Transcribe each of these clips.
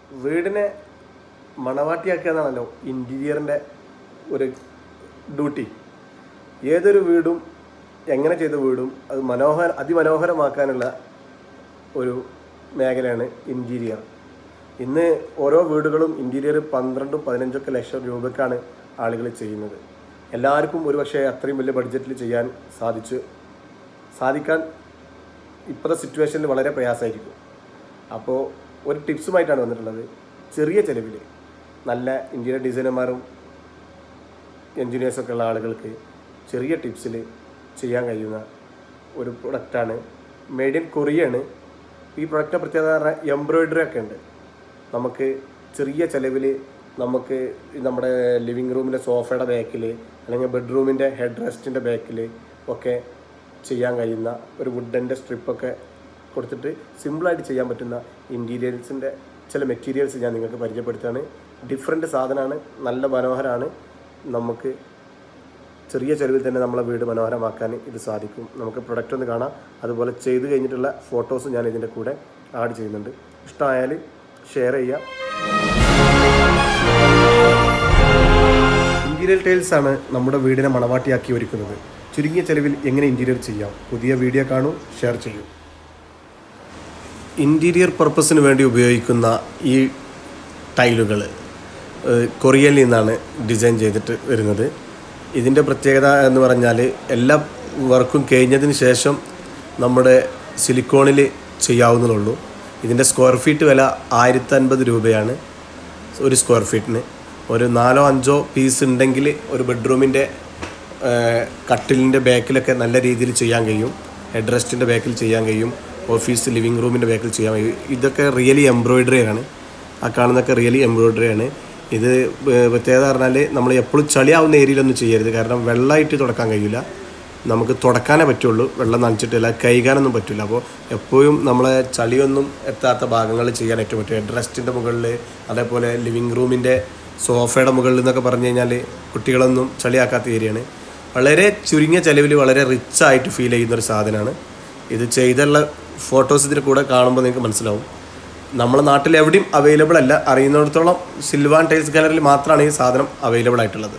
വീടിനെ മണവാട്ടിയാക്കുക എന്നാണല്ലോ ഇൻറ്റീരിയറിൻ്റെ ഒരു ഡ്യൂട്ടി ഏതൊരു വീടും എങ്ങനെ ചെയ്ത വീടും അത് മനോഹര അതിമനോഹരമാക്കാനുള്ള ഒരു മേഖലയാണ് ഇൻറ്റീരിയർ ഇന്ന് ഓരോ വീടുകളും ഇൻറ്റീരിയർ പന്ത്രണ്ടും പതിനഞ്ചൊക്കെ ലക്ഷം രൂപക്കാണ് ആളുകൾ ചെയ്യുന്നത് എല്ലാവർക്കും ഒരുപക്ഷെ അത്രയും വലിയ ബഡ്ജറ്റിൽ ചെയ്യാൻ സാധിച്ചു സാധിക്കാൻ ഇപ്പോഴത്തെ സിറ്റുവേഷനിൽ വളരെ പ്രയാസമായിരിക്കും അപ്പോൾ ഒരു ടിപ്സുമായിട്ടാണ് വന്നിട്ടുള്ളത് ചെറിയ ചിലവിൽ നല്ല ഇൻറ്റീരിയർ ഡിസൈനർമാരും എൻജിനീയേഴ്സൊക്കെ ഉള്ള ആളുകൾക്ക് ചെറിയ ടിപ്സിൽ ചെയ്യാൻ കഴിയുന്ന ഒരു പ്രൊഡക്റ്റാണ് മെയ്ഡ് ഇൻ കൊറിയാണ് ഈ പ്രൊഡക്റ്റിൻ്റെ പ്രത്യേകത പറഞ്ഞാൽ എംബ്രോയിഡറി ഒക്കെ ഉണ്ട് നമുക്ക് ചെറിയ ചിലവിൽ നമുക്ക് ഈ നമ്മുടെ ലിവിങ് റൂമിൻ്റെ സോഫയുടെ ബാക്കിൽ അല്ലെങ്കിൽ ബെഡ്റൂമിൻ്റെ ഹെഡ് റെസ്റ്റിൻ്റെ ബാക്കിൽ ഒക്കെ ചെയ്യാൻ കഴിയുന്ന ഒരു വുഡൻ്റെ സ്ട്രിപ്പൊക്കെ കൊടുത്തിട്ട് സിമ്പിളായിട്ട് ചെയ്യാൻ പറ്റുന്ന ഇൻറ്റീരിയൽസിൻ്റെ ചില മെറ്റീരിയൽസ് ഞാൻ നിങ്ങൾക്ക് പരിചയപ്പെടുത്തുകയാണ് ഡിഫറെൻറ്റ് സാധനമാണ് നല്ല മനോഹരമാണ് നമുക്ക് ചെറിയ ചെലവിൽ തന്നെ നമ്മളെ വീട് മനോഹരമാക്കാൻ ഇത് സാധിക്കും നമുക്ക് പ്രൊഡക്റ്റ് ഒന്ന് കാണാം അതുപോലെ ചെയ്ത് കഴിഞ്ഞിട്ടുള്ള ഫോട്ടോസ് ഞാൻ ഇതിൻ്റെ കൂടെ ആഡ് ചെയ്യുന്നുണ്ട് ഇഷ്ടമായാൽ ഷെയർ ചെയ്യുക ഇൻറ്റീരിയർ ടൈൽസ് ആണ് നമ്മുടെ വീടിനെ മണവാട്ടിയാക്കി ഒരുക്കുന്നത് ചുരുങ്ങിയ ചെലവിൽ എങ്ങനെ ഇൻറ്റീരിയർ ചെയ്യാം പുതിയ വീഡിയോ കാണൂ ഷെയർ ചെയ്യൂ ഇൻറ്റീരിയർ പർപ്പസിന് വേണ്ടി ഉപയോഗിക്കുന്ന ഈ ടൈലുകൾ കൊറിയയിൽ നിന്നാണ് ഡിസൈൻ ചെയ്തിട്ട് വരുന്നത് ഇതിൻ്റെ പ്രത്യേകത എന്ന് പറഞ്ഞാൽ എല്ലാ വർക്കും കഴിഞ്ഞതിന് ശേഷം നമ്മുടെ സിലിക്കോണിൽ ചെയ്യാവുന്നതുള്ളൂ ഇതിൻ്റെ സ്ക്വയർ ഫീറ്റ് വില ആയിരത്തി അൻപത് രൂപയാണ് ഒരു സ്ക്വയർ ഫീറ്റിന് ഒരു നാലോ അഞ്ചോ പീസ് ഉണ്ടെങ്കിൽ ഒരു ബെഡ്റൂമിൻ്റെ കട്ടിലിൻ്റെ ബാക്കിലൊക്കെ നല്ല രീതിയിൽ ചെയ്യാൻ കഴിയും ഹെഡ് റെസ്റ്റിൻ്റെ ബാക്കിൽ ചെയ്യാൻ കഴിയും ഓഫീസ് ലിവിങ് റൂമിൻ്റെ ബാക്കിൽ ചെയ്യാൻ കഴിയും ഇതൊക്കെ റിയലി എംബ്രോയിഡറി ആണ് ആ കാണുന്നതൊക്കെ റിയലി എംബ്രോയിഡറി ആണ് ഇത് ഏർ പ്രത്യേകത പറഞ്ഞാൽ നമ്മൾ എപ്പോഴും ചളിയാവുന്ന ഏരിയയിലൊന്നും ചെയ്യരുത് കാരണം വെള്ളമായിട്ട് തുടക്കാൻ കഴിയില്ല നമുക്ക് തുടക്കാനേ പറ്റുള്ളൂ വെള്ളം നനച്ചിട്ടില്ല കൈകാനൊന്നും പറ്റില്ല അപ്പോൾ എപ്പോഴും നമ്മളെ ചളിയൊന്നും എത്താത്ത ഭാഗങ്ങളിൽ ചെയ്യാൻ ഏറ്റവും പറ്റും ഹെഡ് റെസ്റ്റിൻ്റെ മുകളിൽ അതേപോലെ ലിവിങ് റൂമിൻ്റെ സോഫയുടെ മുകളിൽ എന്നൊക്കെ പറഞ്ഞു കഴിഞ്ഞാൽ കുട്ടികളൊന്നും ചളിയാക്കാത്ത ഏരിയയാണ് വളരെ ചുരുങ്ങിയ ചിലവിൽ വളരെ റിച്ച് ആയിട്ട് ഫീൽ ചെയ്യുന്ന ഒരു സാധനമാണ് ഇത് ചെയ്തുള്ള ഫോട്ടോസ് ഇതിന് കൂടെ കാണുമ്പോൾ നിങ്ങൾക്ക് മനസ്സിലാവും നമ്മുടെ നാട്ടിൽ എവിടെയും അവൈലബിൾ അല്ല അറിയുന്നിടത്തോളം സിൽവാൻ ടൈൽസ് ഗാലറിയിൽ മാത്രമാണ് ഈ സാധനം അവൈലബിൾ ആയിട്ടുള്ളത്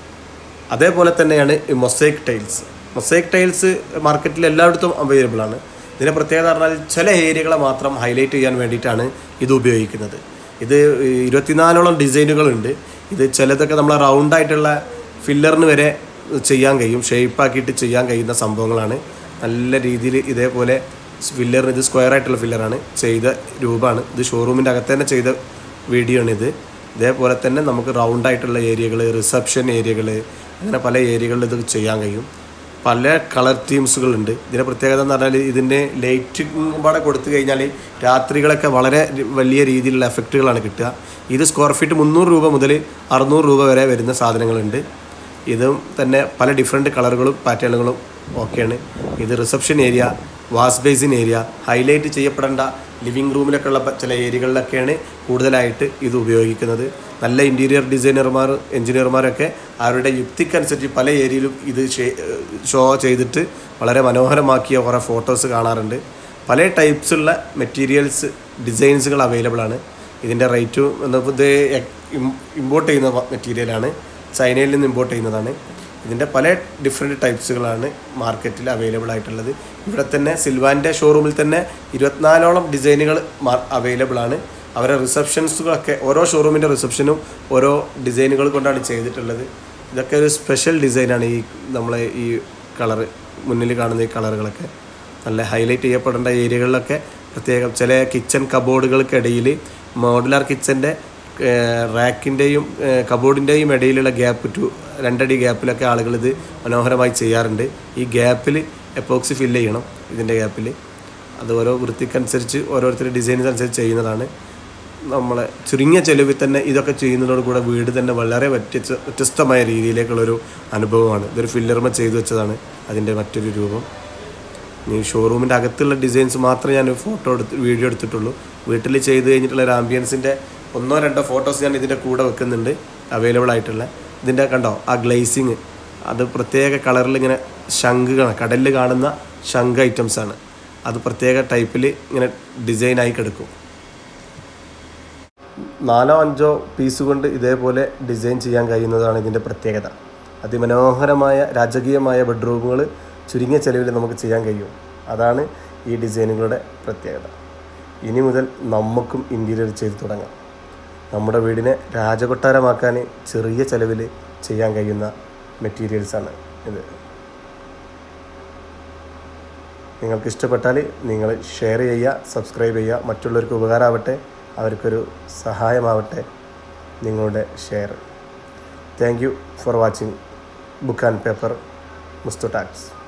അതേപോലെ തന്നെയാണ് ഈ മൊസൈക്ക് ടൈൽസ് മൊസൈക്ക് ടൈൽസ് മാർക്കറ്റിൽ എല്ലായിടത്തും അവൈലബിൾ ആണ് ഇതിൻ്റെ പ്രത്യേകത പറഞ്ഞാൽ ചില ഏരിയകളെ മാത്രം ഹൈലൈറ്റ് ചെയ്യാൻ വേണ്ടിയിട്ടാണ് ഇത് ഉപയോഗിക്കുന്നത് ഇത് ഇരുപത്തിനാലോളം ഡിസൈനുകളുണ്ട് ഇത് ചിലതൊക്കെ നമ്മൾ റൗണ്ടായിട്ടുള്ള ഫില്ലറിന് വരെ ചെയ്യാൻ കഴിയും ഷേപ്പാക്കിയിട്ട് ചെയ്യാൻ കഴിയുന്ന സംഭവങ്ങളാണ് നല്ല രീതിയിൽ ഇതേപോലെ ഫില്ലറിന് ഇത് സ്ക്വയർ ആയിട്ടുള്ള ഫില്ലറാണ് ചെയ്ത രൂപമാണ് ഇത് ഷോറൂമിൻ്റെ അകത്ത് തന്നെ ചെയ്ത വീഡിയോ ആണ് ഇത് ഇതേപോലെ തന്നെ നമുക്ക് റൗണ്ട് ആയിട്ടുള്ള ഏരിയകൾ റിസപ്ഷൻ ഏരിയകൾ അങ്ങനെ പല ഏരിയകളിൽ ഇത് ചെയ്യാൻ കഴിയും പല കളർ തീംസുകളുണ്ട് ഇതിൻ്റെ പ്രത്യേകത എന്ന് പറഞ്ഞാൽ ഇതിൻ്റെ ലൈറ്റ് പാടെ കൊടുത്തു കഴിഞ്ഞാൽ രാത്രികളൊക്കെ വളരെ വലിയ രീതിയിലുള്ള എഫക്റ്റുകളാണ് കിട്ടുക ഇത് സ്ക്വയർ ഫീറ്റ് മുന്നൂറ് രൂപ മുതൽ അറുന്നൂറ് രൂപ വരെ വരുന്ന സാധനങ്ങളുണ്ട് ഇതും തന്നെ പല ഡിഫറെൻറ്റ് കളറുകളും പാറ്റേണുകളും ഓക്കെയാണ് ഇത് reception area wash basin area highlight ചെയ്യപ്പെടേണ്ട ലിവിങ് റൂമിലൊക്കെ ഉള്ള പ- ചില ഏരിയകളിലൊക്കെയാണ് കൂടുതലായിട്ട് ഇത് ഉപയോഗിക്കുന്നത് നല്ല ഇൻറ്റീരിയർ ഡിസൈനർമാർ എഞ്ചിനീയർമാരൊക്കെ അവരുടെ യുക്തിക്കനുസരിച്ച് പല ഏരിയയിലും ഇത് ഷേ- ഷോ ചെയ്തിട്ട് വളരെ മനോഹരമാക്കിയ കുറേ ഫോട്ടോസ് കാണാറുണ്ട് പല ടൈപ്സുള്ള മെറ്റീരിയൽസ് ഡിസൈൻസുകൾ അവൈലബിൾ ആണ് ഇതിൻ്റെ റേറ്റും എന്നപ്പോൾ ഇത് ഇമ്പോർട്ട് ചെയ്യുന്ന മെറ്റീരിയലാണ് ചൈനയിൽ നിന്ന് ഇമ്പോർട്ട് ചെയ്യുന്നതാണ് ഇതിൻ്റെ പല ഡിഫറെൻറ്റ് ടൈപ്സുകളാണ് മാർക്കറ്റിൽ അവൈലബിൾ ആയിട്ടുള്ളത് ഇവിടെ തന്നെ സിൽവാൻ്റെ ഷോറൂമിൽ തന്നെ ഇരുപത്തിനാലോളം ഡിസൈനുകൾ അവൈലബിൾ ആണ് അവരുടെ റിസപ്ഷൻസുകളൊക്കെ ഓരോ ഷോറൂമിൻ്റെ റിസപ്ഷനും ഓരോ ഡിസൈനുകൾ കൊണ്ടാണ് ചെയ്തിട്ടുള്ളത് ഇതൊക്കെ ഒരു സ്പെഷ്യൽ ഡിസൈനാണ് ഈ നമ്മളെ ഈ കളറ് മുന്നിൽ കാണുന്ന ഈ കളറുകളൊക്കെ നല്ല ഹൈലൈറ്റ് ചെയ്യപ്പെടേണ്ട ഏരിയകളിലൊക്കെ പ്രത്യേകം ചില കിച്ചൺ കബോർഡുകൾക്കിടയിൽ മോഡുലാർ കിച്ചൻ്റെ റാക്കിൻ്റെയും കബോർഡിൻ്റെയും ഇടയിലുള്ള ഗ്യാപ്പ് ടു രണ്ടടി ഗ്യാപ്പിലൊക്കെ ആളുകൾ ഇത് മനോഹരമായി ചെയ്യാറുണ്ട് ഈ ഗ്യാപ്പിൽ എപ്പോക്സി ഫില്ല് ചെയ്യണം ഇതിൻ്റെ ഗ്യാപ്പിൽ അത് ഓരോ വൃത്തിക്കനുസരിച്ച് ഓരോരുത്തർ ഡിസൈൻസ് അനുസരിച്ച് ചെയ്യുന്നതാണ് നമ്മളെ ചുരുങ്ങിയ ചെലവിൽ തന്നെ ഇതൊക്കെ ചെയ്യുന്നതോട് കൂടെ വീട് തന്നെ വളരെ വ്യത്യസ്ത വ്യത്യസ്തമായ രീതിയിലേക്കുള്ളൊരു അനുഭവമാണ് ഇതൊരു ഫില്ലർമ ചെയ്തു വെച്ചതാണ് അതിൻ്റെ മറ്റൊരു രൂപം ഈ ഷോറൂമിൻ്റെ അകത്തുള്ള ഡിസൈൻസ് മാത്രമേ ഞാൻ ഫോട്ടോ എടുത്ത് വീഡിയോ എടുത്തിട്ടുള്ളൂ വീട്ടിൽ ചെയ്ത് കഴിഞ്ഞിട്ടുള്ള ഒരു ആംബിയൻസിൻ്റെ ഒന്നോ രണ്ടോ ഫോട്ടോസ് ഞാൻ ഇതിൻ്റെ കൂടെ വെക്കുന്നുണ്ട് അവൈലബിൾ ആയിട്ടുള്ള ഇതിൻ്റെ കണ്ടോ ആ ഗ്ലേസിങ് അത് പ്രത്യേക കളറിൽ ഇങ്ങനെ ശംഖുകളാണ് കടലിൽ കാണുന്ന ശംഖ് ഐറ്റംസ് ആണ് അത് പ്രത്യേക ടൈപ്പിൽ ഇങ്ങനെ ഡിസൈനായി കിടക്കും നാലോ അഞ്ചോ പീസ് കൊണ്ട് ഇതേപോലെ ഡിസൈൻ ചെയ്യാൻ കഴിയുന്നതാണ് ഇതിൻ്റെ പ്രത്യേകത അതിമനോഹരമായ രാജകീയമായ ബെഡ്റൂമുകൾ ചുരുങ്ങിയ ചെലവിൽ നമുക്ക് ചെയ്യാൻ കഴിയും അതാണ് ഈ ഡിസൈനുകളുടെ പ്രത്യേകത ഇനി മുതൽ നമുക്കും ഇൻറ്റീരിയർ ചെയ്ത് തുടങ്ങാം നമ്മുടെ വീടിനെ രാജകൊട്ടാരമാക്കാൻ ചെറിയ ചെലവിൽ ചെയ്യാൻ കഴിയുന്ന മെറ്റീരിയൽസാണ് ഇത് നിങ്ങൾക്ക് ഇഷ്ടപ്പെട്ടാൽ നിങ്ങൾ ഷെയർ ചെയ്യുക സബ്സ്ക്രൈബ് ചെയ്യുക മറ്റുള്ളവർക്ക് ഉപകാരമാവട്ടെ അവർക്കൊരു സഹായമാവട്ടെ നിങ്ങളുടെ share thank you for watching book and paper മുസ്തു ടാക്സ്